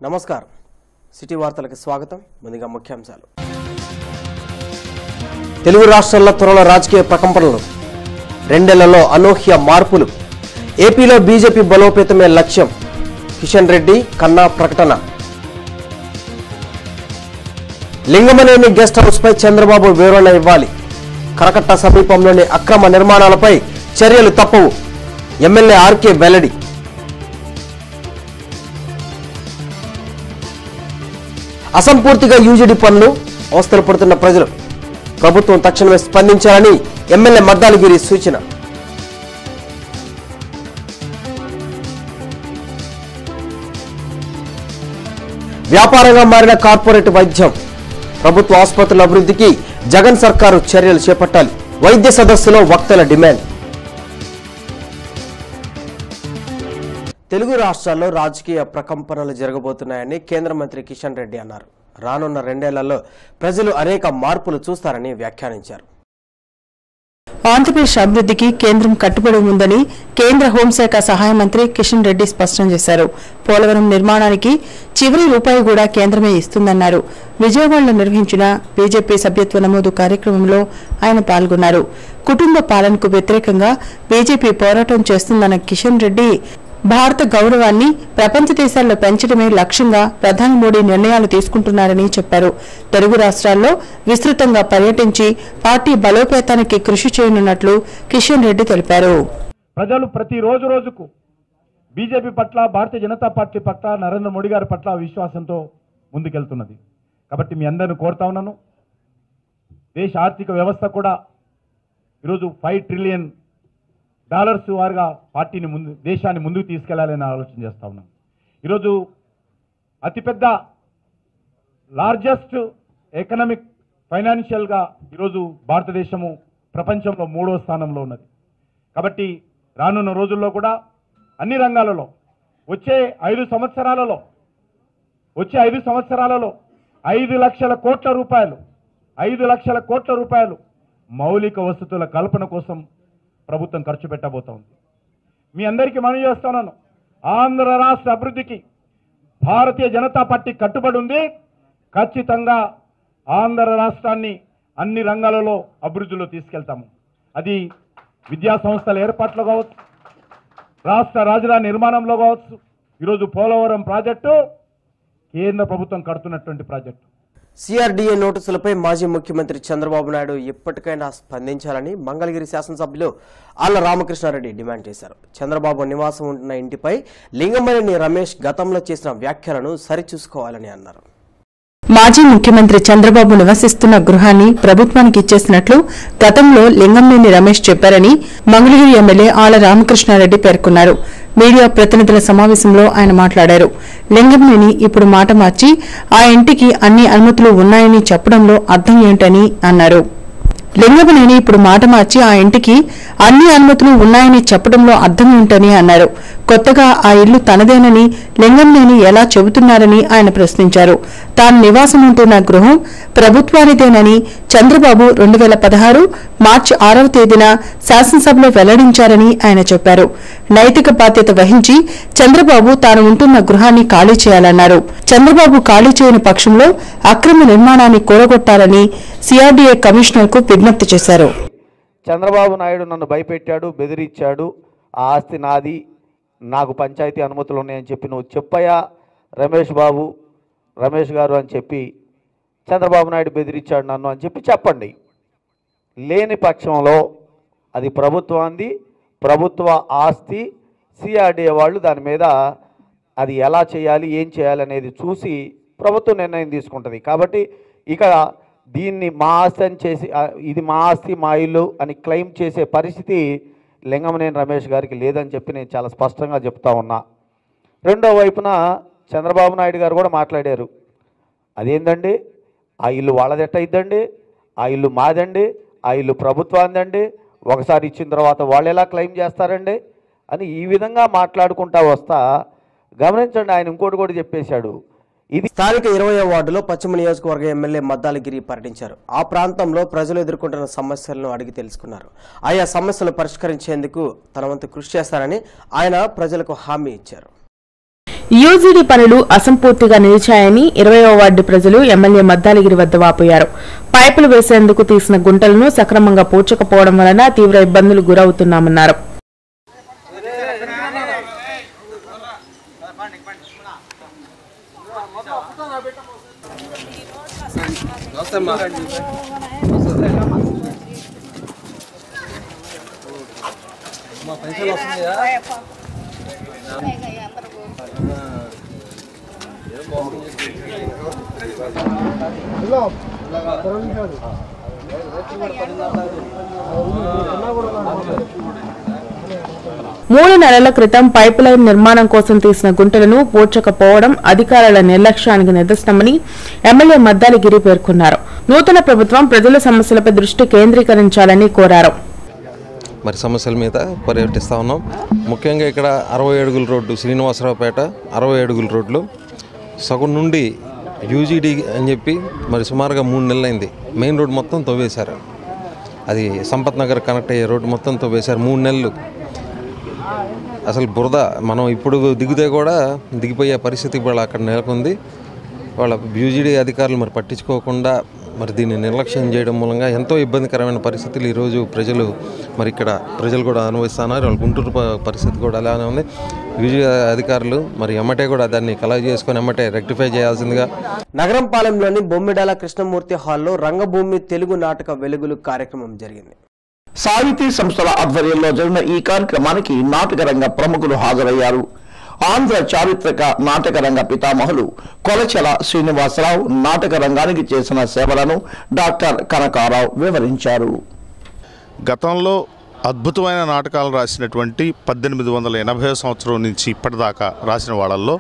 నమస్కారం సిటీ వార్తలకు స్వాగతం ముందుగా ముఖ్యాంశాలు తెలుగు రాష్ట్రాల్లో త్వరలో రాజకీయ ప్రకంపనలు రెండేళ్లలో అనూహ్య మార్పులు ఏపీలో బీజేపీ బలోపేతమే లక్ష్యం కిషన్ రెడ్డి కన్నా ప్రకటన లింగమనేని గెస్ట్ హౌస్పై చంద్రబాబు వివరణ ఇవ్వాలి కరకట్ట సమీపంలోని అక్రమ నిర్మాణాలపై చర్యలు తప్పవు ఎమ్మెల్యే ఆర్కే వెల్లడి అసంపూర్తిగా యూజీడీ పనులు అవస్థలు పడుతున్న ప్రజలు ప్రభుత్వం తక్షణమే స్పందించాలని ఎమ్మెల్యే మద్దాలగిరి సూచన వ్యాపారంగా మారిన కార్పొరేట్ వైద్యం ప్రభుత్వ ఆసుపత్రుల అభివృద్ధికి జగన్ సర్కారు చర్యలు చేపట్టాలి వైద్య సదస్సులో వక్తల డిమాండ్ తెలుగు రాష్ట్రాల్లో రాజకీయ ప్రకంపనలు జరగబోతున్నాయని కేంద్ర మంత్రి కిషన్ రెడ్డి అన్నారు రానున్న రెండేళ్లలో ప్రజలు అనేక మార్పులు చూస్తారని వ్యాఖ్యానించారు ఆంధ్రప్రదేశ్ అభివృద్ధికి కేంద్రం కట్టుబడి ఉందని కేంద్ర హోంశాఖ సహాయ మంత్రి కిషన్ రెడ్డి స్పష్టం చేశారు పోలవరం నిర్మాణానికి చివరి రూపాయి కూడా కేంద్రమే ఇస్తుందన్నారు విజయవాడలో నిర్వహించిన బీజేపీ సభ్యత్వ నమోదు కార్యక్రమంలో ఆయన పాల్గొన్నారు కుటుంబ పాలనకు వ్యతిరేకంగా బీజేపీ పోరాటం చేస్తుందన్న కిషన్ రెడ్డి భారత గౌరవాన్ని ప్రపంచ దేశాల్లో పెంచడమే లక్ష్యంగా ప్రధాని మోడీ నిర్ణయాలు తీసుకుంటున్నారని చెప్పారు తెలుగు రాష్ట్రాల్లో విస్తృతంగా పర్యటించి పార్టీ బలోపేతానికి కృషి చేయనున్నట్లు కిషన్ రెడ్డి తెలిపారు ప్రజలు ప్రతి రోజు రోజుకు బీజేపీ పట్ల భారతీయ జనతా పార్టీ పట్ల నరేంద్ర మోడీ గారి పట్ల విశ్వాసంతో ముందుకెళ్తున్నది కాబట్టి మీ అందరిని కోరుతా ఉన్నాను దేశ ఆర్థిక వ్యవస్థ కూడా ఈరోజు ఫైవ్ ట్రిలియన్ డాలర్స్ వారుగా పార్టీని ముందు దేశాన్ని ముందుకు తీసుకెళ్లాలని ఆలోచన చేస్తా ఉన్నాం ఈరోజు అతిపెద్ద లార్జెస్ట్ ఎకనామిక్ ఫైనాన్షియల్గా ఈరోజు భారతదేశము ప్రపంచంలో మూడో స్థానంలో ఉన్నది కాబట్టి రానున్న రోజుల్లో కూడా అన్ని రంగాలలో వచ్చే ఐదు సంవత్సరాలలో వచ్చే ఐదు సంవత్సరాలలో ఐదు లక్షల కోట్ల రూపాయలు ఐదు లక్షల కోట్ల రూపాయలు మౌలిక వసతుల కల్పన కోసం ప్రభుత్వం ఖర్చు పెట్టబోతోంది మీ అందరికీ మనవి చేస్తున్నాను ఆంధ్ర రాష్ట్ర అభివృద్ధికి భారతీయ జనతా పార్టీ కట్టుబడి ఉంది ఖచ్చితంగా ఆంధ్ర రాష్ట్రాన్ని అన్ని రంగాలలో అభివృద్ధిలో తీసుకెళ్తాము అది విద్యా సంస్థల ఏర్పాట్లో కావచ్చు రాష్ట్ర రాజధాని నిర్మాణంలో కావచ్చు ఈరోజు పోలవరం ప్రాజెక్టు కేంద్ర ప్రభుత్వం కడుతున్నటువంటి ప్రాజెక్టు సిఆర్డీఏ నోటీసులపై మాజీ ముఖ్యమంత్రి చంద్రబాబు నాయుడు ఎప్పటికైనా స్పందించాలని మంగళగిరి శాసనసభ్యులు ఆళ్ల రామకృష్ణారెడ్డి డిమాండ్ చేశారు చంద్రబాబు నివాసం ఉంటున్న ఇంటిపై లింగమనేని రమేష్ గతంలో చేసిన వ్యాఖ్యలను సరిచూసుకోవాలని అన్నారు మాజీ ముఖ్యమంత్రి చంద్రబాబు నివసిస్తున్న గృహాన్ని ప్రభుత్వానికి ఇచ్చేసినట్లు గతంలో లింగంనేని రమేష్ చెప్పారని మంగళగిరి ఎమ్మెల్యే ఆళ్ల రామకృష్ణారెడ్డి పేర్కొన్నారు మీడియా ప్రతినిధుల సమావేశంలో ఆయన మాట్లాడారు లింగంనేని ఇప్పుడు మాట మార్చి ఆ ఇంటికి అన్ని అనుమతులు ఉన్నాయని చెప్పడంలో అర్థం ఏంటని అన్నారు లింగమనేని ఇప్పుడు మాట మార్చి ఆ ఇంటికి అన్ని అనుమతులు ఉన్నాయని చెప్పడంలో అర్థం ఏంటని అన్నారు కొత్తగా ఆ ఇల్లు తనదేనని లింగంనేని ఎలా చెబుతున్నారని ఆయన ప్రశ్నించారు తాను నివాసం ఉంటున్న గృహం ప్రభుత్వానిదేనని చంద్రబాబు రెండు వేల పదహారు మార్చి ఆరవ తేదీన శాసనసభలో వెల్లడించారని ఆయన చెప్పారు నైతిక బాధ్యత వహించి చంద్రబాబు తాను ఉంటున్న గృహాన్ని ఖాళీ చేయాలన్నారు చంద్రబాబు ఖాళీ చేయని పక్షంలో అక్రమ నిర్మాణాన్ని కూలగొట్టాలని సిఆర్డీఏ కమిషనర్ కు విజ్ఞప్తి చేశారు చంద్రబాబు నాయుడు నన్ను భయపెట్టాడు బెదిరించాడు ఆ ఆస్తి నాది నాకు పంచాయతీ అనుమతులు ఉన్నాయని చెప్పి నువ్వు చెప్పయ్యా రమేష్ బాబు రమేష్ గారు అని చెప్పి చంద్రబాబు నాయుడు బెదిరించాడు నన్ను అని చెప్పి చెప్పండి లేని పక్షంలో అది ప్రభుత్వాన్ని ప్రభుత్వ ఆస్తి సిఆర్డీఏ వాళ్ళు దాని మీద అది ఎలా చేయాలి ఏం చేయాలి అనేది చూసి ప్రభుత్వం నిర్ణయం తీసుకుంటుంది కాబట్టి ఇక దీన్ని మా ఆస్తి అని చేసి ఆ, ఇది మా ఆస్తి మా ఇల్లు అని క్లెయిమ్ చేసే పరిస్థితి లింగమనేని రమేష్ గారికి లేదని చెప్పి నేను చాలా స్పష్టంగా చెప్తా ఉన్నా రెండో వైపున చంద్రబాబు నాయుడు గారు కూడా మాట్లాడారు అదేందండి ఆ ఇల్లు వాళ్ళది ఎట్ట అయిద్దండి ఆ ఇల్లు మాదండి ఆ ఇల్లు ప్రభుత్వాందండి ఒకసారి ఇచ్చిన తర్వాత వాళ్ళు ఎలా క్లెయిమ్ చేస్తారండి అని ఈ విధంగా మాట్లాడుకుంటా వస్తా గమనించండి ఆయన ఇంకోటి కూడా చెప్పేశాడు ఇది స్థానిక ఇరవయో వార్డులో పశ్చిమ నియోజకవర్గ ఎమ్మెల్యే మద్దాలగిరి పర్యటించారు ఆ ప్రాంతంలో ప్రజలు ఎదుర్కొంటున్న సమస్యలను అడిగి తెలుసుకున్నారు ఆయా సమస్యలు పరిష్కరించేందుకు తన వంతు కృషి చేస్తారని ఆయన ప్రజలకు హామీ ఇచ్చారు యూజీడీ పనులు అసంపూర్తిగా నిలిచాయని ఇరవయో వార్డు ప్రజలు ఎమ్మెల్యే మద్దాలగిరి వద్ద వాపోయారు పైపులు వేసేందుకు తీసిన గుంటలను సక్రమంగా పూడ్చకపోవడం వలన తీవ్ర ఇబ్బందులు గురవుతున్నామన్నారు మూడు నెలల క్రితం పైప్ లైన్ నిర్మాణం కోసం తీసిన గుంటలను పూడ్చకపోవడం అధికారుల నిర్లక్ష్యానికి నిదర్శనమని ఎమ్మెల్యే మద్దాలిగిరి పేర్కొన్నారు నూతన ప్రభుత్వం ప్రజల సమస్యలపై దృష్టి కేంద్రీకరించాలని కోరారు మరి సమస్యల మీద పర్యటిస్తూ ఉన్నాం ముఖ్యంగా ఇక్కడ అరవై అడుగుల రోడ్డు శ్రీనివాసరావుపేట అరవై అడుగుల రోడ్లు సగం నుండి యూజీడీ అని చెప్పి మరి సుమారుగా మూడు నెలలు అయింది మెయిన్ రోడ్ మొత్తం తవ్వేశారు అది సంపత్ నగర్ కనెక్ట్ అయ్యే రోడ్డు మొత్తం తవ్వేశారు మూడు నెలలు అసలు బురద మనం ఇప్పుడు దిగితే కూడా దిగిపోయే పరిస్థితి ఇవాళ అక్కడ నెలకొంది వాళ్ళ యూజీడీ అధికారులు మరి పట్టించుకోకుండా మరి దీన్ని నిర్లక్ష్యం చేయడం మూలంగా ఎంతో ఇబ్బందికరమైన పరిస్థితులు ఈరోజు ప్రజలు మరి ఇక్కడ ప్రజలు కూడా అనుభవిస్తున్నారు వాళ్ళ గుంటూరు ప- పరిస్థితి కూడా అలానే ఉంది యూజీ అధికారులు మరి ఎమ్మటే కూడా దాన్ని కలెక్ట్ చేసుకొని ఎమ్మటే రెక్టిఫై చేయాల్సిందిగా నగరంపాలెంలోని బొమ్మిడాల కృష్ణమూర్తి హాల్లో రంగభూమి తెలుగు నాటక వెలుగులు కార్యక్రమం జరిగింది సాహితీ సంస్థల ఆధ్వర్యంలో జరిగిన ఈ కార్యక్రమానికి నాటక రంగ ప్రముఖులు హాజరయ్యారు ఆంధ్ర చారిత్రక నాటక రంగ పితామహులు కొలచెల శ్రీనివాసరావు నాటక రంగానికి చేసిన సేవలను డాక్టర్ కనకారావు వివరించారు గతంలో అద్భుతమైన నాటకాలు రాసినటువంటి పద్దెనిమిది వందల ఎనభై సంవత్సరం నుంచి ఇప్పటిదాకా రాసిన వాళ్ళల్లో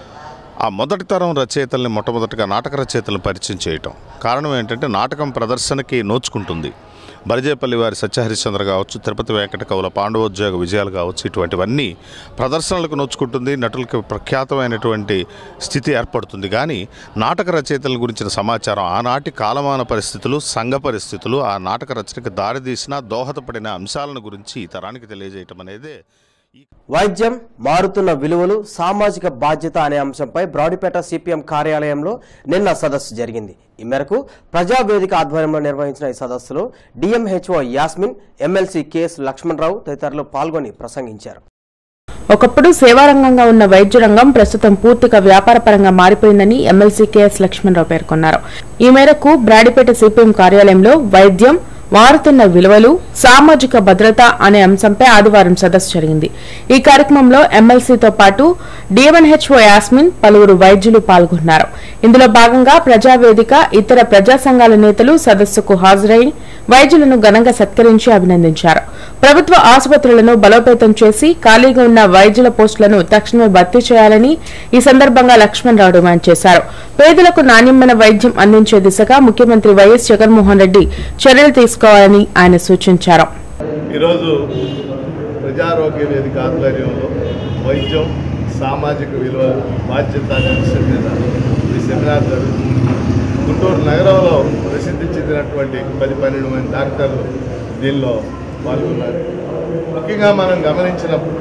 ఆ మొదటి తరం రచయితల్ని మొట్టమొదటిగా నాటక రచయితలను పరిచయం చేయటం కారణం ఏంటంటే నాటకం ప్రదర్శనకి నోచుకుంటుంది బరిజేపల్లి వారి సత్యహరిశ్చంద్ర కావచ్చు తిరుపతి వెంకట కవుల పాండవోద్యోగ విజయాలు కావచ్చు ఇటువంటివన్నీ ప్రదర్శనలకు నోచుకుంటుంది నటులకి ప్రఖ్యాతమైనటువంటి స్థితి ఏర్పడుతుంది కానీ నాటక రచయితల గురించిన సమాచారం ఆనాటి కాలమాన పరిస్థితులు సంఘ పరిస్థితులు ఆ నాటక రచనకు దారితీసిన దోహదపడిన అంశాలను గురించి ఈ తరానికి తెలియజేయటం అనేదే వైద్యం మారుతున్న విలువలు సామాజిక బాధ్యత అనే అంశంపై బ్రాడిపేట సిపిఎం కార్యాలయంలో నిన్న సదస్సు జరిగింది ఈ మేరకు ప్రజావేదిక ఆధ్వర్యంలో నిర్వహించిన ఈ సదస్సులో DMHO Yasmin MLC KS Lakshmanarao తదితరులు పాల్గొని ప్రసంగించారు ఒకప్పుడు సేవారంగంగా ఉన్న వైద్య రంగం ప్రస్తుతం పూర్తిగా వ్యాపారపరంగా మారిపోయిందని ఎమ్మెల్సీ కెఎస్ లక్ష్మణరావు పేర్కొన్నారు ఈ మేరకు బ్రాడిపేట సిపిఎం కార్యాలయంలో వైద్యం మారుతున్న విలువలు సామాజిక భద్రత అనే అంశంపై ఆదివారం సదస్సు జరిగింది ఈ కార్యక్రమంలో ఎమ్మెల్సీతో పాటు డిఎన్హెచ్ఓ యాస్మిన్ పలువురు వైద్యులు పాల్గొన్నారు ఇందులో భాగంగా ప్రజావేదిక ఇతర ప్రజా సంఘాల నేతలు సదస్సుకు హాజరై వైద్యులను ఘనంగా సత్కరించి అభినందించారు ప్రభుత్వ ఆసుపత్రులను బలోపేతం చేసి ఖాళీగా ఉన్న వైద్యుల పోస్టులను తక్షణమే భర్తీ చేయాలని ఈ సందర్భంగా లక్ష్మణరావు డిమాండ్ చేశారు పేదలకు నాణ్యమైన వైద్యం అందించే దిశగా ముఖ్యమంత్రి వైఎస్ జగన్మోహన్ రెడ్డి చర్యలు తీసుకోవాలని ఆయన సూచించారు ఈరోజు ప్రజారోగ్య వేదిక ఆధ్వర్యంలో వైద్యం సామాజిక విలువ బాధ్యత అనే విషయం మీద ఈ సెమినార్ జరుగుతుంది గుంటూరు నగరంలో ప్రసిద్ధి చెందినటువంటి పది పన్నెండు మంది డాక్టర్లు దీనిలో పాల్గొన్నారు ముఖ్యంగా మనం గమనించినప్పుడు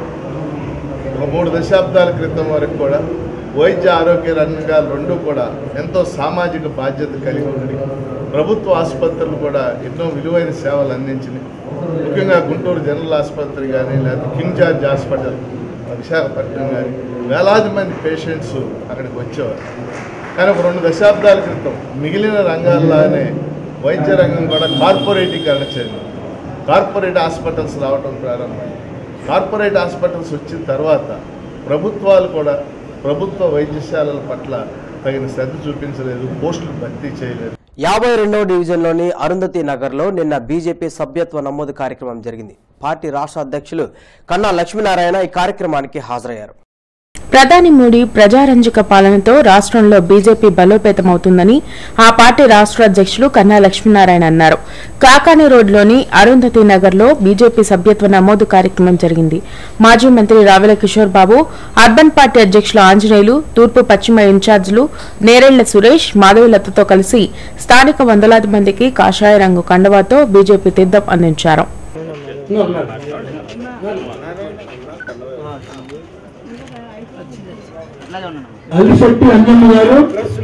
ఒక మూడు దశాబ్దాల క్రితం వరకు కూడా వైద్య ఆరోగ్య రంగాలు రెండు కూడా ఎంతో సామాజిక బాధ్యత కలిగి ఉంది ప్రభుత్వ ఆసుపత్రులు కూడా ఎన్నో విలువైన సేవలు అందించినాయి ముఖ్యంగా గుంటూరు జనరల్ ఆసుపత్రి కానీ లేకపోతే కింగ్ జార్జ్ హాస్పిటల్ విశాఖపట్నం కానీ వేలాది మంది పేషెంట్స్ అక్కడికి వచ్చేవారు కానీ ఒక రెండు దశాబ్దాల క్రితం మిగిలిన రంగాల్లానే వైద్య రంగం కూడా కార్పొరేటీకరణ చెందింది కార్పొరేట్ హాస్పిటల్స్ రావడం ప్రారంభమైంది కార్పొరేట్ హాస్పిటల్స్ వచ్చిన తర్వాత ప్రభుత్వాలు కూడా ప్రభుత్వ వైద్యశాలల పట్ల తగిన శ్రద్ధ చూపించలేదు పోస్టులు భర్తీ చేయలేదు యాభై రెండవ డివిజన్లోని అరుంధతి నగర్లో నిన్న బీజేపీ సభ్యత్వ నమోదు కార్యక్రమం జరిగింది పార్టీ రాష్ట్ర అధ్యక్షులు కన్నా లక్ష్మీనారాయణ ఈ కార్యక్రమానికి హాజరయ్యారు ప్రధాని మోడీ ప్రజారంజక పాలనతో రాష్ట్రంలో బీజేపీ బలోపేతమవుతుందని ఆ పార్టీ రాష్ట్ర అధ్యక్షులు కన్నా లక్ష్మీనారాయణ అన్నారు కాకాని రోడ్లోని అరుంధతి నగర్లో బీజేపీ సభ్యత్వ నమోదు కార్యక్రమం జరిగింది మాజీ మంత్రి రావెల కిషోర్ బాబు అర్బన్ పార్టీ అధ్యక్షులు ఆంజనేయులు తూర్పు పశ్చిమ ఇన్ఛార్జీలు నేరెళ్ల సురేష్ మాధవిలతతో కలిసి స్థానిక వందలాది మందికి కాషాయ రంగు కండవాతో బీజేపీ తీర్థం అందించారు అల్లిశెట్టి అంజమ్మ గారు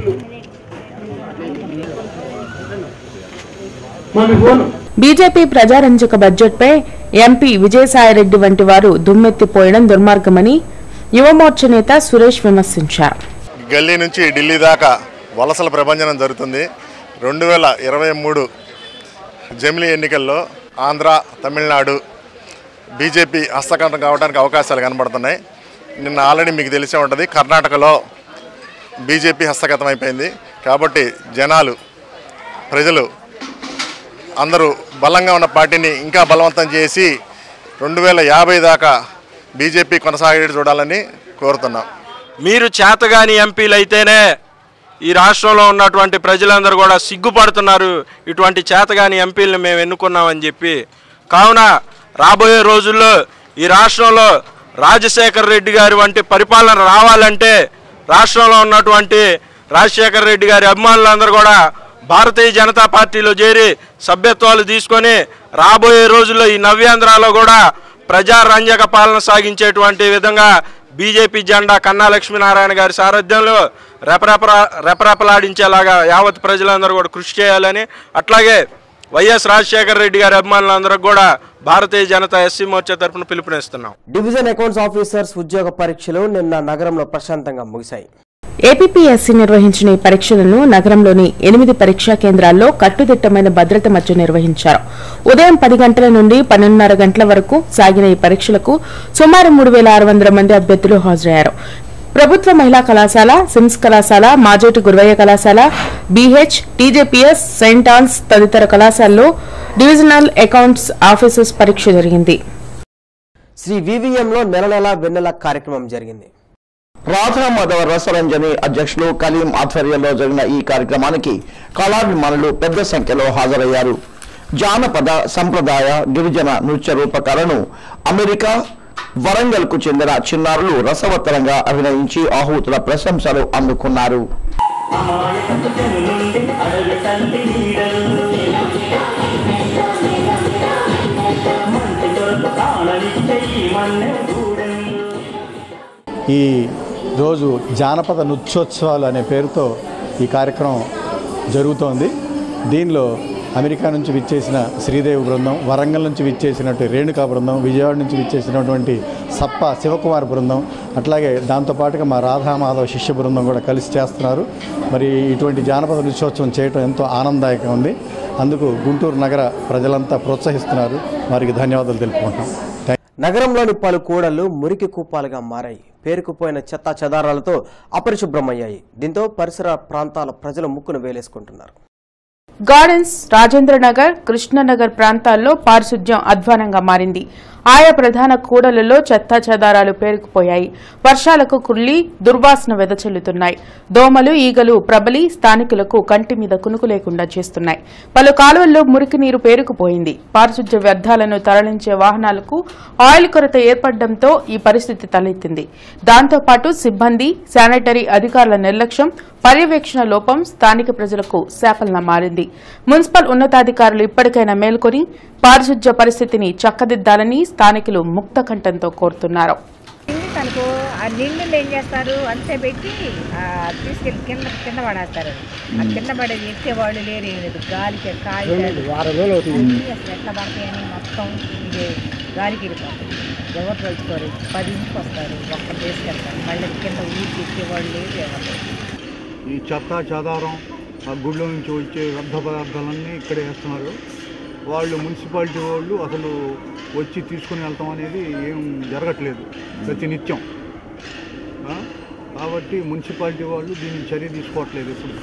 మన ఫోన్ బీజేపీ ప్రజారంజక బడ్జెట్పై ఎంపీ విజయసాయిరెడ్డి వంటి వారు దుమ్మెత్తిపోయడం దుర్మార్గమని యువమోర్చ నేత సురేష్ విమర్శించారు గల్లీ నుంచి ఢిల్లీ దాకా వలసల ప్రభంజనం జరుగుతుంది రెండు వేల ఇరవై మూడు జమిలీ ఎన్నికల్లో ఆంధ్ర తమిళనాడు బీజేపీ హస్తకంఠం కావడానికి అవకాశాలు కనబడుతున్నాయి నిన్న ఆల్రెడీ మీకు తెలిసే ఉంటుంది కర్ణాటకలో బీజేపీ హస్తగతం అయిపోయింది కాబట్టి జనాలు ప్రజలు అందరూ బలంగా ఉన్న పార్టీని ఇంకా బలవంతం చేసి రెండు వేల యాభై దాకా బీజేపీ కొనసాగేది చూడాలని కోరుతున్నాం మీరు చేతగాని ఎంపీలు అయితేనే ఈ రాష్ట్రంలో ఉన్నటువంటి ప్రజలందరూ కూడా సిగ్గుపడుతున్నారు ఇటువంటి చేతగాని ఎంపీలను మేము ఎన్నుకున్నామని చెప్పి కావున రాబోయే రోజుల్లో ఈ రాష్ట్రంలో రాజశేఖర్ రెడ్డి గారి వంటి పరిపాలన రావాలంటే రాష్ట్రంలో ఉన్నటువంటి రాజశేఖర్ రెడ్డి గారి అభిమానులందరూ కూడా భారతీయ జనతా పార్టీలో చేరి సభ్యత్వాలు తీసుకొని రాబోయే రోజుల్లో ఈ నవ్యాంధ్రాలో కూడా ప్రజారంజక పాలన సాగించేటువంటి విధంగా బీజేపీ జెండా కన్నా లక్ష్మీనారాయణ గారి సారథ్యంలో రెపరెప రెపరెపలాడించేలాగా యావత్ ప్రజలందరూ కూడా కృషి చేయాలని అట్లాగే వైఎస్ రాజశేఖర రెడ్డి గారి అభిమానులందరికీ కూడా భారతీయ జనతా ఎస్సీ మోర్చా తరఫున పిలుపునిస్తున్నాం డివిజన్ అకౌంట్స్ ఆఫీసర్స్ ఉద్యోగ పరీక్షలు నిన్న నగరంలో ప్రశాంతంగా ముగిశాయి ఏపీపీఎస్సీ నిర్వహించిన ఈ పరీక్షలను నగరంలోని ఎనిమిది పరీక్షా కేంద్రాల్లో కట్టుదిట్టమైన భద్రత మధ్య నిర్వహించారు ఉదయం పది గంటల నుండి పన్నెండున్నర గంటల వరకు సాగిన ఈ పరీక్షలకు సుమారు మూడు వేల ఆరు వందల మంది అభ్యర్థులు హాజరయ్యారు ప్రభుత్వ మహిళా కళాశాల సిమ్స్ కళాశాల మాజోటి గురవయ్య కళాశాల బీహెచ్ టీజేపీఎస్ సెయింట్ ఆన్స్ తదితర కళాశాలలో డివిజనల్ అకౌంట్స్ ఆఫీసర్స్ పరీక్ష జరిగింది శ్రీ వివిఎంలో నెల నెల వెన్నెల కార్యక్రమం జరిగింది రాధా మాధవ రసరంజని అధ్యక్షులు కలీం ఆధ్వర్యంలో జరిగిన ఈ కార్యక్రమానికి కళాభిమానులు పెద్ద సంఖ్యలో హాజరయ్యారు జానపద సంప్రదాయ గిరిజన నృత్య రూపకాలను అమెరికా వరంగల్ కు చెందిన చిన్నారులు రసవత్తరంగా అభినయించి ఆహూతుల ప్రశంసలు అందుకున్నారు ఈ రోజు జానపద నృత్యోత్సవాలు అనే పేరుతో ఈ కార్యక్రమం జరుగుతోంది దీనిలో అమెరికా నుంచి విచ్చేసిన శ్రీదేవి బృందం వరంగల్ నుంచి విచ్చేసినటువంటి రేణుకా బృందం విజయవాడ నుంచి విచ్చేసినటువంటి సప్ప శివకుమార్ బృందం అట్లాగే దాంతోపాటుగా మా రాధామాధవ శిష్య బృందం కూడా కలిసి చేస్తున్నారు మరి ఇటువంటి జానపద నృత్యోత్సవం చేయటం ఎంతో ఆనందదాయకంగా ఉంది అందుకు గుంటూరు నగర ప్రజలంతా ప్రోత్సహిస్తున్నారు వారికి ధన్యవాదాలు తెలుపుకుంటాం థ్యాంక్ నగరంలోని పలు కూడళ్లు మురికి కూపాలుగా మారాయి పేరుకుపోయిన చెత్తా చెదారాలతో అపరిశుభ్రమయ్యాయి దీంతో పరిసర ప్రాంతాల ప్రజలు ముక్కును వేలేసుకుంటున్నారు గార్డెన్స్ రాజేంద్రనగర్ కృష్ణనగర్ ప్రాంతాల్లో పారిశుధ్యం అధ్వానంగా మారింది ఆయా ప్రధాన కూడలలో చెత్తా చెదారాలు పేరుకుపోయాయి వర్షాలకు కుళ్ళి దుర్వాసన వెదజల్లుతున్నాయి దోమలు ఈగలు ప్రబలి స్థానికులకు కంటి మీద కునుకు లేకుండా చేస్తున్నాయి పలు కాలువల్లో మురికి నీరు పేరుకుపోయింది పారిశుధ్య వ్యర్థాలను తరలించే వాహనాలకు ఆయిల్ కొరత ఏర్పడడంతో ఈ పరిస్థితి తలెత్తింది దాంతోపాటు సిబ్బంది శానిటరీ అధికారుల నిర్లక్ష్యం పర్యవేక్షణ లోపం స్థానిక ప్రజలకు శాపంలా మారింది మున్సిపల్ ఉన్నతాధికారులు ఇప్పటికైనా మేల్కొని పారిశుధ్య పరిస్థితిని చక్కదిద్దాలని స్థానికులు ముక్త కంఠంతో కోరుతున్నారు అనుకో ఆ నీళ్ళు ఏం చేస్తారు అంతే పెట్టి ఆ, తీసుకెళ్ళి కింద కింద పడేస్తారు ఆ కింద పడేది ఎక్కే వాళ్ళు లేరు ఏం లేదు గాలికి కాగితాలు వారం రోజులు అవుతుంది. అన్నీ అసలు ఎట్లా పడతాయని మొత్తం ఇది గాలికి వెళ్ళిపోతుంది ఎవరు తలుచుకోరు పదింటికి వస్తారు ఒక్క తీసుకెళ్తారు మళ్ళీ కింద ఊరికి ఎక్కేవాళ్ళు లేరు ఎవరు లేరు. ఈ చెత్త చెదారం ఆ గుళ్ళో నుంచి వచ్చే వ్యర్థ పదార్థాలన్నీ ఇక్కడే వేస్తున్నారు వాళ్ళు మున్సిపాలిటీ వాళ్ళు అసలు వచ్చి తీసుకుని వెళ్తాం అనేది ఏం జరగట్లేదు ప్రతి నిత్యం ఆ? కాబట్టి మున్సిపాలిటీ వాళ్ళు దీనికి చర్య తీసుకోవట్లేదు ఇప్పుడు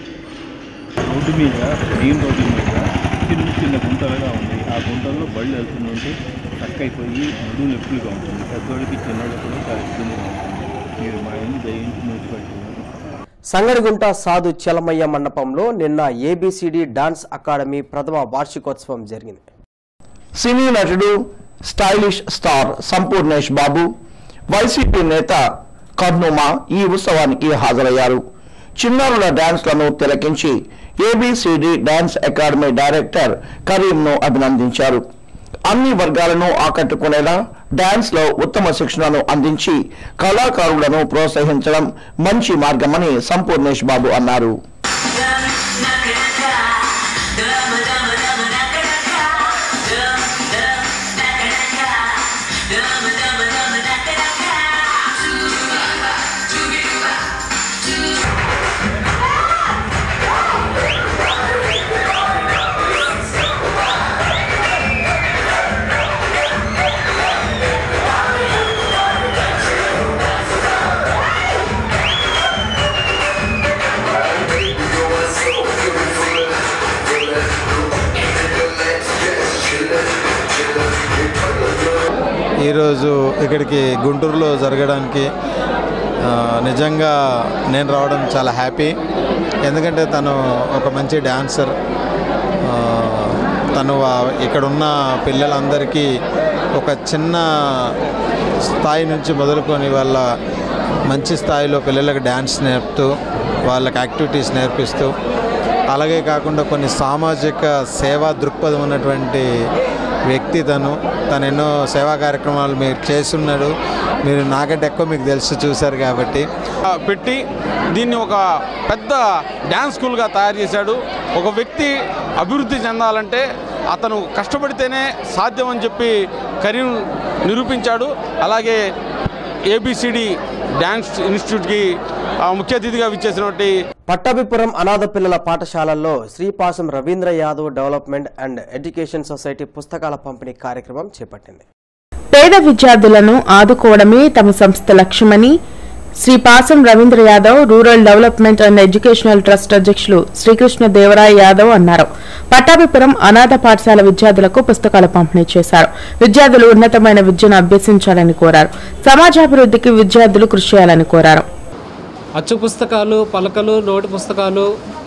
రోడ్డు మీద మెయిన్ రోడ్డు మీద చిన్న చిన్న గుంటలుగా ఉంది ఆ గుంటల్లో బళ్ళు వెళ్తుంటే స్టక్ అయిపోయి నడువు నొప్పులుగా ఉంటుంది పెద్దోడికి చిన్నోడికి కూడా చాలా ఇబ్బందిగా ఉంటుంది మీరు మా ఇంటి దయించి మున్సిపాలిటీ సంగడిగుంట సాధు చలమయ్య మండపంలో నిన్న ఏబిసిడి డాన్స్ అకాడమీ ప్రథమ వార్షికోత్సవం జరిగింది సినీ నటుడు stylish star Sampoornesh Babu YCP నేత కర్నుమా ఈ ఉత్సవానికి హాజరయ్యారు చిన్నారుల డాన్స్లను తిలకించి ఏబిసిడి డాన్స్ అకాడమీ డైరెక్టర్ కరీంను అభినందించారు అన్ని వర్గాలను ఆకట్టుకునేలా డాన్స్ లో ఉత్తమ శిక్షణను అందించి కళాకారులను ప్రోత్సహించడం మంచి మార్గమని సంపూర్ణేష్ బాబు అన్నారు ఈరోజు ఇక్కడికి గుంటూరులో జరగడానికి ఆ, నిజంగా నేను రావడం చాలా హ్యాపీ ఎందుకంటే తను ఒక మంచి డాన్సర్ ఆ, తను ఆ- ఇక్కడున్న పిల్లలందరికీ ఒక చిన్న స్థాయి నుంచి మొదలుకొని వాళ్ళ మంచి స్థాయిలో పిల్లలకు డ్యాన్స్ నేర్పుతూ వాళ్ళకి యాక్టివిటీస్ నేర్పిస్తూ అలాగే కాకుండా కొన్ని సామాజిక సేవా దృక్పథం ఉన్నటువంటి వ్యక్తి తను తను ఎన్నో సేవా కార్యక్రమాలు మీరు చేస్తున్నాడు మీరు నాకంటే ఎక్కువ మీకు తెలుసు చూశారు కాబట్టి ఆ, పెట్టి దీన్ని ఒక పెద్ద డ్యాన్స్ స్కూల్గా తయారు చేశాడు ఒక వ్యక్తి అభివృద్ధి చెందాలంటే అతను కష్టపడితేనే సాధ్యం అని చెప్పి కరీం నిరూపించాడు అలాగే ఏబిసిడి డ్యాన్స్ ఇన్స్టిట్యూట్కి ఆ, ముఖ్య అతిథిగా విచ్చేసినటువంటి పట్టాభిపురం అనాథ పిల్లల పాఠశాలల్లో Sri Pasam Ravindra Yadav development and education society పుస్తకాల పంపిణీ కార్యక్రమం చేపట్టింది పేద విద్యార్థులను ఆదుకోవడమే తమ సంస్థ లక్ష్యమని Sri Pasam Ravindra Yadav rural development and educational trust అధ్యక్షులు శ్రీకృష్ణ దేవరాయ యాదవ్ అన్నారు పట్టాభిపురం అనాథ పాఠశాల విద్యార్థులకు పుస్తకాలు పంపిణీ చేశారు విద్యార్థులు ఉన్నతమైన విద్యను అభ్యసించాలని కోరారు సమాజాభివృద్ధికి విద్యార్థులు కృషి చేయాలని కోరారు అచ్చు పుస్తకాలు పలకలు నోటు పుస్తకాలు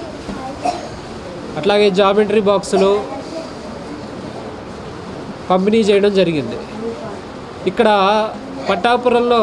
అట్లాగే జామెంట్రీ బాక్సులు పంపిణీ చేయడం జరిగింది ఇక్కడ పట్టాపురంలో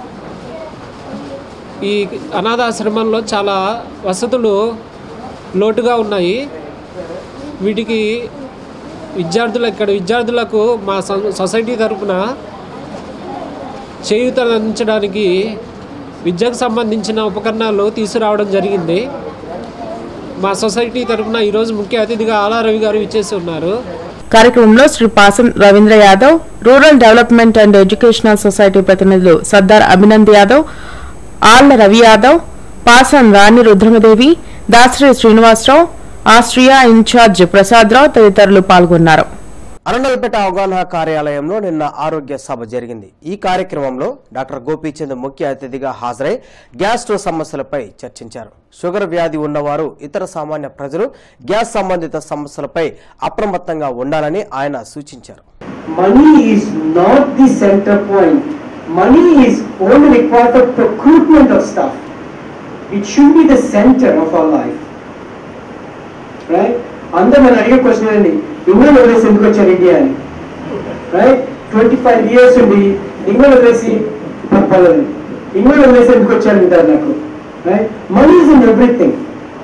ఈ అనాథాశ్రమంలో చాలా వసతులు లోటుగా ఉన్నాయి వీటికి విద్యార్థులు ఇక్కడ విద్యార్థులకు మా సం- సొసైటీ తరపున చేయూతను అందించడానికి విద్యకు సంబంధించిన ఉపకరణాలు తీసుకురావడం జరిగింది మా సొసైటీ తరపున ఈరోజు ముఖ్య అతిథిగా ఆలా రవి గారు ఇచ్చేసి ఉన్నారు కార్యక్రమంలో Sri Pasam Ravindra Yadav rural development and educational society ప్రతినిధులు సర్దార్ అభినంద్ యాదవ్ ఆళ్ల రవి యాదవ్ పాసం రాణి రుద్రమదేవి దాసరి శ్రీనివాసరావు ఆస్ట్రియా ఇన్ఛార్జ్ ప్రసాదరావు తదితరులు పాల్గొన్నారు అరండల్పేట అవగాహన కార్యాలయంలో నిన్న ఆరోగ్య సభ జరిగింది ఈ కార్యక్రమంలో డాక్టర్ గోపీచంద్ ముఖ్య అతిథిగా హాజరై గ్యాస్ట్రో సమస్యలపై చర్చించారు షుగర్ వ్యాధి ఉన్నవారు ఇతర సామాన్య ప్రజలు గ్యాస్ సంబంధిత సమస్యలపై అప్రమత్తంగా ఉండాలని ఆయన సూచించారు Money is not the center point. Money is only required for procurement of stuff. It should be the center of our life. Right? అందరూ నన్ను అడిగే క్వశ్చన్ అండి ఇంగ్లాండ్ వదిలేసి ఎందుకు వచ్చారు ఇండియా అని రైట్ ట్వంటీ ఫైవ్ ఇయర్స్ ఉండి ఇంగ్లాండ్ వదిలేసి పర్వాలేదు ఇంగ్లాండ్ వదిలేసి ఎందుకు వచ్చారు అంటారు నాకు right money is in everything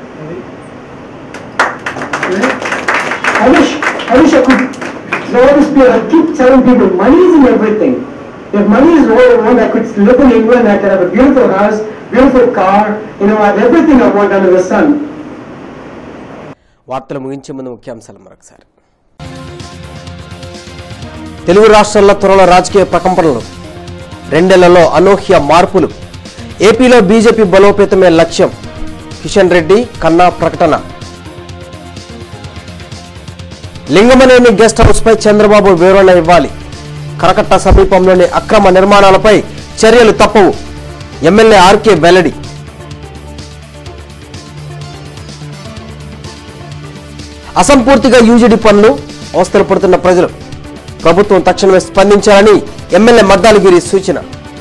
I wish, I wish I could know this beer. I keep telling people, money is in everything. If money is all I want, I could live in England, I could have a beautiful house, beautiful car, you know, I have everything I want under the sun. వార్తలు ముగించే ముందు ముఖ్యాంశాలు మరొకసారి తెలుగు రాష్ట్రాల్లో త్వరలో రాజకీయ ప్రకంపనలు రెండేళ్లలో అనూహ్య మార్పులు ఏపీలో బీజేపీ బలోపేతమే లక్ష్యం కిషన్ రెడ్డి కన్నా ప్రకటన లింగమనేని గెస్ట్ హౌస్ పై చంద్రబాబు వివరణ ఇవ్వాలి కరకట్ట సమీపంలోని అక్రమ నిర్మాణాలపై చర్యలు తప్పవు ఎమ్మెల్యే ఆర్కే వెల్లడి అసంపూర్తిగా యూజీడీ పనులు అవస్థలు పడుతున్న ప్రజలు ప్రభుత్వం తక్షణమే స్పందించాలని ఎమ్మెల్యే మద్దాలగిరి సూచన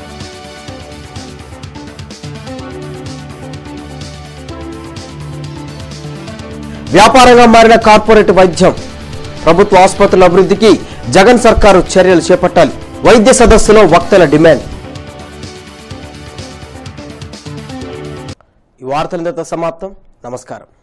వ్యాపారంగా మారిన కార్పొరేట్ వైద్యం ప్రభుత్వ ఆసుపత్రుల అభివృద్ధికి జగన్ సర్కారు చర్యలు చేపట్టాలి వైద్య సదస్సులో వక్తల డిమాండ్ ఈ వార్తలు ఇంతతో సమాప్తం నమస్కారం